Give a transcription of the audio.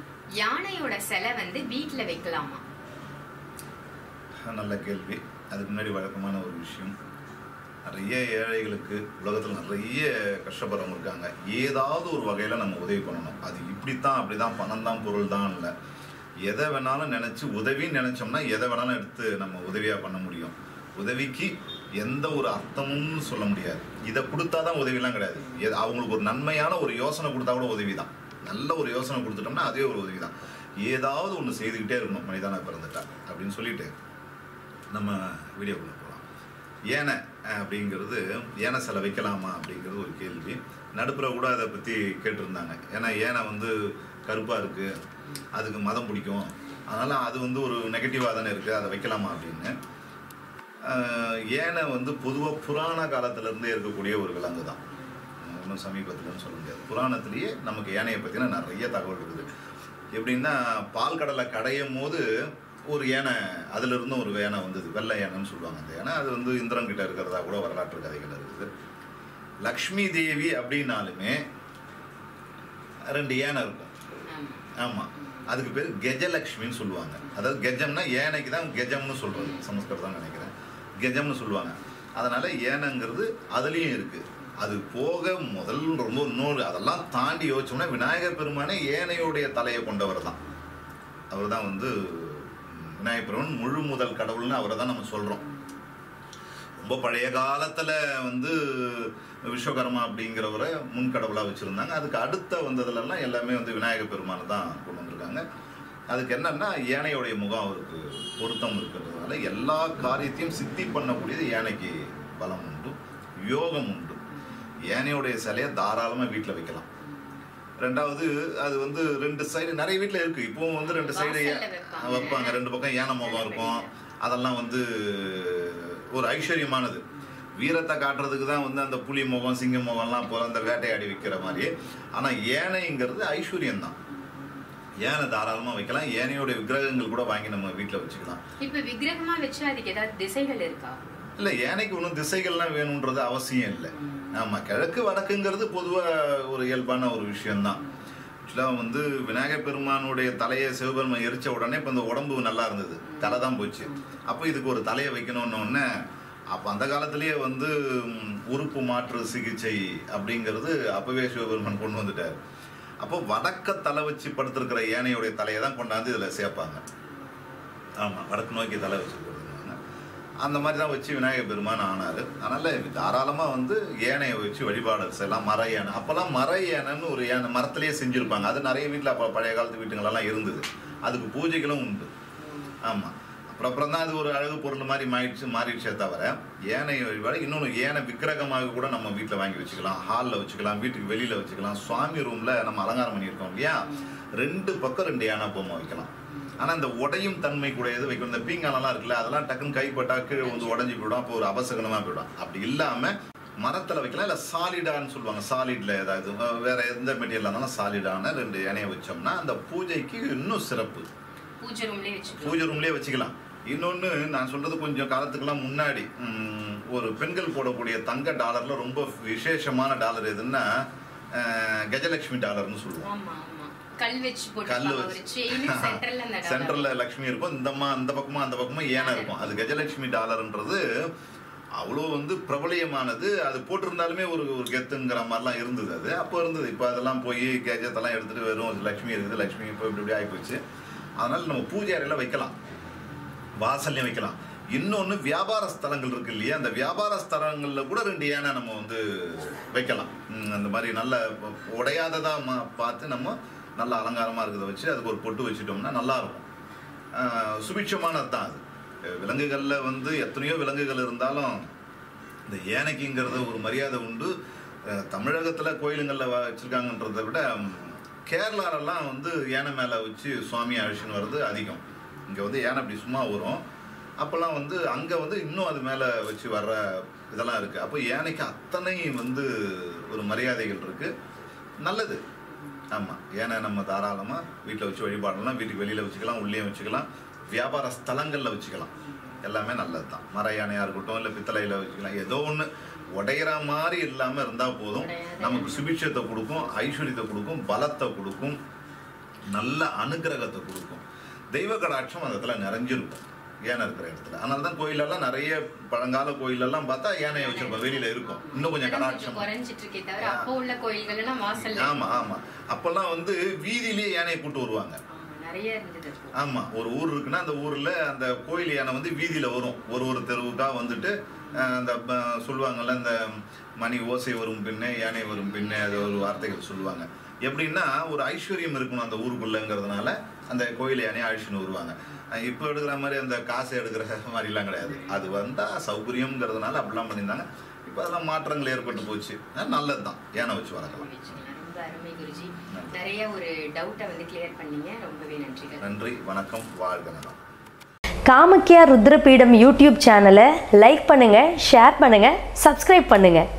யானையோட சிலை வந்து வீட்ல வைக்கலாமா நல்ல கேள்வி அதுக்கு முன்னாடி வழக்கமான ஒரு விஷயம் நிறைய ஏழைகளுக்கு உலகத்தில் நிறைய கஷ்டப்படுறவங்க இருக்காங்க ஏதாவது ஒரு வகையில் நம்ம உதவி பண்ணணும் அது இப்படித்தான் அப்படிதான் பணம் தான் பொருள் தான் இல்லை எதை வேணாலும் நினச்சி உதவின்னு நினச்சோம்னா எதை வேணாலும் எடுத்து நம்ம உதவியாக பண்ண முடியும் உதவிக்கு எந்த ஒரு அர்த்தமும் சொல்ல முடியாது இதை கொடுத்தா தான் உதவிலாம் கிடையாது எது- அவங்களுக்கு ஒரு நன்மையான ஒரு யோசனை கொடுத்தா கூட உதவி தான் நல்ல ஒரு யோசனை கொடுத்துட்டோம்னா அதே ஒரு உதவி தான் ஏதாவது ஒன்று செய்துக்கிட்டே இருக்கணும் மனிதனாக பிறந்துட்டா அப்படின்னு சொல்லிட்டு நம்ம வீடியோக்குள்ள போகலாம் ஏனை அஹ், அப்படிங்கிறது ஏனை சில வைக்கலாமா அப்படிங்கிறது ஒரு கேள்வி நடுப்புற கூட அதை பற்றி கேட்டிருந்தாங்க ஏன்னா ஏனை வந்து கருப்பாக இருக்குது அதுக்கு மதம் பிடிக்கும் அதனால் அது வந்து ஒரு நெகட்டிவாக தானே இருக்குது அதை வைக்கலாமா அப்படின்னு அஹ், ஏனை வந்து பொதுவாக புராண காலத்திலேருந்தே இருக்கக்கூடிய ஒரு விலங்கு தான் ஒன்றும் சமீபத்துலன்னு சொல்ல முடியாது புராணத்திலேயே நமக்கு யானையை பற்றின நிறைய தகவல் இருக்குது எப்படின்னா பால் கடலை கடையும் போது ஒரு யானை அதுல இருந்தும் ஒரு யானை வந்தது வெள்ளை யானைன்னு சொல்லுவாங்க அந்த யானை அது வந்து இந்திரன் கிட்ட இருக்கிறதா கூட வரலாற்று கதைகள் இருக்குது லக்ஷ்மி தேவி அப்படின்னாலுமே ரெண்டு யானை இருக்கும் ஆமா. ஆமா அதுக்கு பேர் கெஜலக்ஷ்மின்னு சொல்லுவாங்க அதாவது கெஜம்னா ஏனைக்கு தான் கெஜம்னு சொல்றது சமஸ்கிருதம் நினைக்கிறேன் கெஜம்னு சொல்லுவாங்க அதனால ஏனைங்கிறது அதுலேயும் இருக்கு அது போக முதல் ரொம்ப இன்னொரு அதெல்லாம் தாண்டி யோசிச்சோம்னா விநாயகர் பெருமானே ஏனையுடைய தலையை கொண்டவர் தான் அவர் தான் வந்து ம், விநாயகர் பெருமான் முழு முதல் கடவுள்னு அவரை தான் நம்ம சொல்றோம் ரொம்ப பழைய காலத்துல வந்து விஸ்வகர்மா அப்படிங்கிறவரை முன் கடவுளா வச்சிருந்தாங்க அதுக்கு அடுத்த வந்ததுலலாம் எல்லாமே வந்து விநாயகர் பெருமானை தான் கொண்டு வந்திருக்காங்க அதுக்கு என்னன்னா யானையோடைய முகம் அவருக்கு பொருத்தம் இருக்கிறதுனால எல்லா காரியத்தையும் சித்தி பண்ணக்கூடியது யானைக்கு பலம் உண்டு யோகம் உண்டு யானையோடைய சிலையை தாராளமாக வீட்டில் வைக்கலாம் ரெண்டாவது அது வந்து ரெண்டு சைடு நிறைய வீட்டில் இருக்கு இப்பவும் வந்து ரெண்டு சைடு வாசல்ல வைப்பாங்க. வைப்பாங்க ரெண்டு பக்கம் யானை முகம் இருக்கும் அதெல்லாம் வந்து ஒரு ஐஸ்வர்யமானது வீரத்தை காட்டுறதுக்கு தான் வந்து அந்த புலி முகம் சிங்க முகம்லாம் போல அந்த வேட்டையாடி வைக்கிற மாதிரி ஆனால் ஏனைங்கிறது ஐஸ்வர்யம் தான் ஏனை தாராளமாக வைக்கலாம் ஏனையோட விக்கிரகங்கள் கூட வாங்கி நம்ம வீட்டில் வச்சுக்கலாம் இப்ப விக்கிரகமா வச்சு அதுக்கு ஏதாவது திசைகள் இருக்கா இல்லை ஏனைக்கு ஒன்றும் திசைகள்லாம் வேணுன்றது அவசியம் இல்லை ஆமாம் கிழக்கு வடக்குங்கிறது பொதுவாக ஒரு இயல்பான ஒரு விஷயம்தான் ஆக்சுவலாக வந்து விநாயகர் பெருமானுடைய தலையை சிவபெருமான் எரிச்ச உடனே இப்போ இந்த உடம்பு நல்லா இருந்தது தலை தான் போச்சு அப்போ இதுக்கு ஒரு தலையை வைக்கணும்னு உடனே அப்போ அந்த காலத்திலேயே வந்து ம், உறுப்பு மாற்று சிகிச்சை அப்படிங்கிறது அப்பவே சிவபெருமான் கொண்டு வந்துட்டார் அப்போ வடக்க தலை வச்சு படுத்திருக்கிற யானையுடைய தலையை தான் கொண்டாந்து இதில் சேர்ப்பாங்க ஆமாம் வடக்கு நோக்கி தலை வச்சுருக்கிறதுனால அந்த மாதிரி தான் வச்சு விநாயகர் பெருமான் ஆனார் அதனால் தாராளமாக வந்து ஏனையை வச்சு வழிபாடு செய்யலாம் மர யானை அப்போல்லாம் மர யானைன்னு ஒரு யானை மரத்திலேயே செஞ்சுருப்பாங்க அது நிறைய வீட்டில் அப்போ பழைய காலத்து வீட்டுங்களெல்லாம் இருந்தது அதுக்கு பூஜைகளும் உண்டு ஆமாம் அப்புறம் அப்புறம் தான் அது ஒரு அழகு பொருள் மாதிரி மாறிடுச்சு மாறிடுச்சே தவிர ஏனை வழிபாடு இன்னொன்று ஏனை விக்கிரகமாக கூட நம்ம வீட்டில் வாங்கி வச்சுக்கலாம் ஹாலில் வச்சுக்கலாம் வீட்டுக்கு வெளியில் வச்சுக்கலாம் சுவாமி ரூமில் நம்ம அலங்காரம் பண்ணியிருக்கோம் இல்லையா ரெண்டு பக்கம் ரெண்டு யானை பொம்மை வைக்கலாம் ஆனால் இந்த உடையும் தன்மை கூடியது வைக்கணும் இந்த பீங்கானெல்லாம் இருக்குல்ல அதெல்லாம் டக்குன்னு கைப்பட்டா கீழே வந்து உடஞ்சி போயிடும் அப்போ ஒரு அபசகனமாக போயிடும் அப்படி இல்லாமல் மரத்தில் வைக்கலாம் இல்லை சாலிடான்னு சொல்லுவாங்க சாலிட்ல ஏதாவது அஹ் வேற எந்த மெட்டீரியல் இருந்தாலும் சாலிடான ரெண்டு யானையை வச்சோம்னா அந்த பூஜைக்கு இன்னும் சிறப்பு பூஜை ரூம்லயே வச்சுக்கலாம் பூஜை ரூம்லேயே வச்சுக்கலாம் இன்னொன்று நான் சொல்றது கொஞ்சம் காலத்துக்கெல்லாம் முன்னாடி ம், ஒரு பெண்கள் போடக்கூடிய தங்க டாலர்ல ரொம்ப விசேஷமான டாலர் எதுன்னா அஹ், கஜலட்சுமி டாலர்னு சொல்லுவோம் ஆமா ஆமா கல் வச்சு கல் போட்டு ஒரு செயின் சென்டர்ல அந்த dollar. சென்டர்ல லக்ஷ்மி இருக்கும் இந்தம்மா அந்த பக்கமா அந்த பக்கமா ஏனை இருக்கும் அது கஜலட்சுமி டாலர்ன்றது அவ்வளோ வந்து பிரபலியமானது அது போட்டிருந்தாலுமே ஒரு ஒரு கெத்துங்கிற மாதிரிலாம் இருந்தது அது அப்போ இருந்தது இப்போ அதெல்லாம் போய் கேஜத்தெல்லாம் எடுத்துட்டு வெறும் லக்ஷ்மி இருக்குது லக்ஷ்மி இப்போ இப்படி இப்படி ஆகிப்போச்சு அதனால நம்ம பூஜை அறையில வைக்கலாம் வாசல்லையும் வைக்கலாம் இன்னொன்று வியாபார ஸ்தலங்கள் இருக்கு இல்லையா அந்த வியாபார ஸ்தலங்களில் கூட ரெண்டு யானை நம்ம வந்து வைக்கலாம் ம், அந்த மாதிரி நல்ல உடையாததா ம- பார்த்து நம்ம நல்ல அலங்காரமாக இருக்கிறத வச்சு அதுக்கு ஒரு பொட்டு வச்சுட்டோம்னா நல்லா இருக்கும் ஆஹ், சுபிட்சமானது தான் அது விலங்குகளில் வந்து எத்தனையோ விலங்குகள் இருந்தாலும் இந்த யானைக்குங்கிறது ஒரு மரியாதை உண்டு அஹ், தமிழகத்துல கோயிலுங்களில் வச்சுருக்காங்கன்றதை விட ம், கேரளாலெல்லாம் வந்து யானை மேலே வச்சு சுவாமி அழிச்சுன்னு வர்றது அதிகம் இங்கே வந்து யானை அப்படி சும்மா வரும் அப்போல்லாம் வந்து அங்கே வந்து இன்னும் அது மேலே வச்சு வர்ற இதெல்லாம் இருக்குது அப்போ யானைக்கு அத்தனை வந்து ஒரு மரியாதைகள் இருக்குது நல்லது ஆமாம் ஏன்னா நம்ம தாராளமாக வீட்டில் வச்சு வழிபாடலாம் வீட்டுக்கு வெளியில் வச்சுக்கலாம் உள்ளேயும் வச்சுக்கலாம் வியாபார ஸ்தலங்களில் வச்சுக்கலாம் எல்லாமே நல்லது தான் மர யானையாக இருக்கட்டும் இல்லை பித்தளையில் வச்சுக்கலாம் ஏதோ ஒன்று உடையிற மாதிரி இல்லாமல் இருந்தால் போதும் உடையாத நமக்கு சுபிட்சத்தை கொடுக்கும் ஐஸ்வர்யத்தை கொடுக்கும் பலத்தை கொடுக்கும் நல்ல அனுக்கிரகத்தை கொடுக்கும் தெய்வ கடாட்சம் அந்த இடத்துல நிறைஞ்சிருக்கும் யானை இருக்கிற இடத்துல அதனால தான் கோயிலெல்லாம் நிறைய பழங்கால கோயிலெல்லாம் பார்த்தா யானையை வச்சிருப்போம் வெளியில இருக்கும் இன்னும் கொஞ்சம் அதான் கொஞ்சம் கடாட்சம் குறைஞ்சிட்டு இருக்கே தவிர அப்போ உள்ள கோயில்கள் எல்லாம் வாசல்ல ஆமா ஆமா அப்பெல்லாம் வந்து வீதியிலேயே யானையை கூட்டு வருவாங்க ஆமா, நிறைய இருந்தது அப்போ. ஆமா ஒரு ஊர் இருக்குன்னா அந்த ஊர்ல அந்த கோயில் யானை வந்து வீதியில வரும் ஒரு ஒரு தெருவுக்கா வந்துட்டு அஹ், அந்த ப- சொல்லுவாங்கல்ல அந்த மணி ஓசை வரும் பின்னே யானை வரும் பின்னே அது ஒரு வார்த்தைகள் சொல்லுவாங்க எப்படின்னா ஒரு ஐஸ்வர்யம் இருக்கணும் அந்த ஊருக்குள்ளங்கிறதுனால அந்த கோயில் யானையை அழிச்சுன்னு வருவாங்க அஹ், இப்போ எடுக்கிற மாதிரி அந்த காசை எடுக்கிற மாதிரிலாம் கிடையாது அது வந்தா சௌகரியம்ங்கிறதுனால அப்படிலாம் பண்ணியிருந்தாங்க இப்போ அதெல்லாம் மாற்றங்கள் ஏற்பட்டு போச்சு அஹ், நல்லதுதான் யானை வச்சு வளர்க்கலாம் ரொம்ப அருமை குருஜி நிறைய ஒரு டவுட்டை வந்து கிளியர் பண்ணீங்க ரொம்பவே நன்றிகள் நன்றி வணக்கம் வாழ்க நலம் காமக்கியா ருத்ரபீடம் யூடியூப் சேனலை லைக் பண்ணுங்கள் ஷேர் பண்ணுங்கள் சப்ஸ்கிரைப் பண்ணுங்கள்